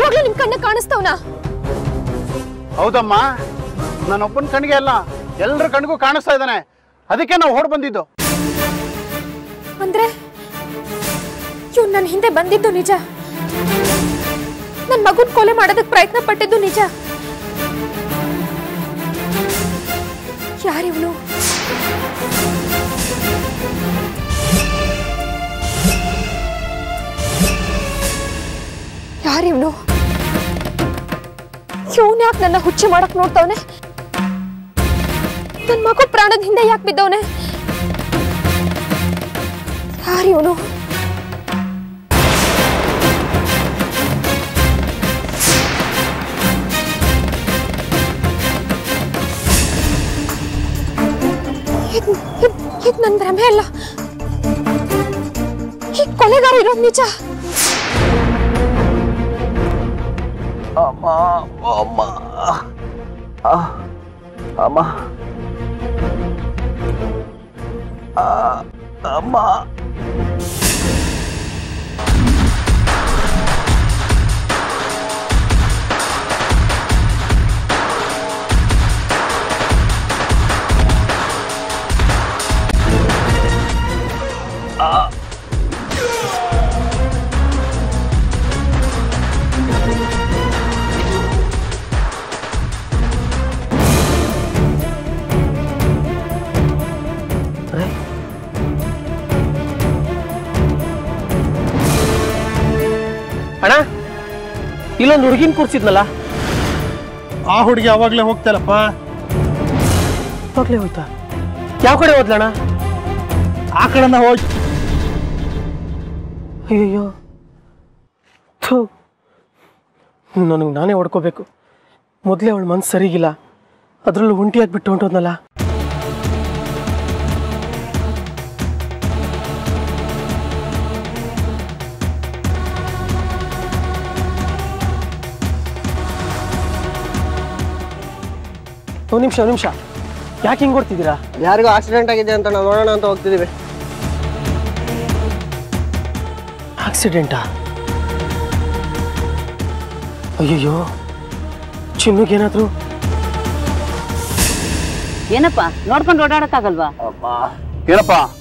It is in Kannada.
ನಿಜವಾಗ್ಲೂ ನಿಮ್ ಕಣ್ಣ ಕಾಣಿಸ್ತವ್ನಾ ಹೌದಮ್ಮ ನನ್ನೊಬ್ಬನ ಕಣ್ಣಿಗೆ ಅಲ್ಲ ಎಲ್ಲರ ಕಣ್ಣಿಗೂ ಕಾಣಿಸ್ತಾ ಇದ್ದಾನೆ ಅದಕ್ಕೆ ನಾವು ಹೊಡ್ ಬಂದಿದ್ದು ಅಂದ್ರೆ ಇವ್ನು ನನ್ನ ಹಿಂದೆ ಬಂದಿದ್ದು ನಿಜ ನನ್ನ ಮಗುನ್ ಕೊಲೆ ಮಾಡೋದಕ್ಕೆ ಪ್ರಯತ್ನ ಪಟ್ಟಿದ್ದು ನಿಜ ಯಾರಿವ್ನು ಯಾರಿವ್ನು ಇವನ್ ಯಾಕೆ ನನ್ನ ಹುಚ್ಚಿ ಮಾಡಕ್ ನೋಡ್ತವನೆ ನನ್ನ ಮಗು ಪ್ರಾಣದ ಹಿಂದೆ ಯಾಕೆ ಬಿದ್ದವನೆ ಯಾರಿವನು ಇದು ನನ್ನ ಭ್ರಮೆ ಅಲ್ಲ ಈ ಕೊಲೆಗಾರ ಇರೋದು ನಿಜ ಅಮ್ಮ ಅಮ್ಮ ಆ, ಅಮ್ಮ ಆ, ಅಮ್ಮ ಅಣ್ಣ ಇಲ್ಲೊಂದು ಹುಡುಗಿನ ಕೂರ್ಸಿದ್ನಲ್ಲ ಆ ಹುಡುಗಿ ಅವಾಗಲೇ ಹೋಗ್ತಾರಪ್ಪ ಹೋಗ್ಲೇ ಹೋಯ್ತಾ ಯಾವ ಕಡೆ ಹೋದ್ಲಣ್ಣ ಆ ಕಡೆನ ಹೋಗಿ ಅಯ್ಯಯ್ಯೋ ಥೂ ನನಗೆ ನಾನೇ ಹೊಡ್ಕೋಬೇಕು ಮೊದಲೇ ಅವಳ ಮನ್ಸು ಸರಿಗಿಲ್ಲ ಅದರಲ್ಲೂ ಒಂಟಿಯಾಗಿ ಬಿಟ್ಟು ಹೊಂಟೋದ್ನಲ್ಲ ಒಂದು ನಿಮಿಷ ಒಂದು ನಿಮಿಷ ಯಾಕೆ ಹಿಂಗೆ ಕೊಡ್ತಿದ್ದೀರಾ ಯಾರಿಗೂ ಆಕ್ಸಿಡೆಂಟ್ ಆಗಿದೆ ಅಂತ ನಾವು ನೋಡೋಣ ಅಂತ ಹೋಗ್ತಿದೀವಿ ಆಕ್ಸಿಡೆಂಟಾ ಅಯ್ಯಯ್ಯೋ ಚಿನ್ನುಗೇನಾದ್ರು ಏನಪ್ಪ ನೋಡ್ಕೊಂಡು ಓಡಾಡಕ್ಕಾಗಲ್ವಾ ಏನಪ್ಪ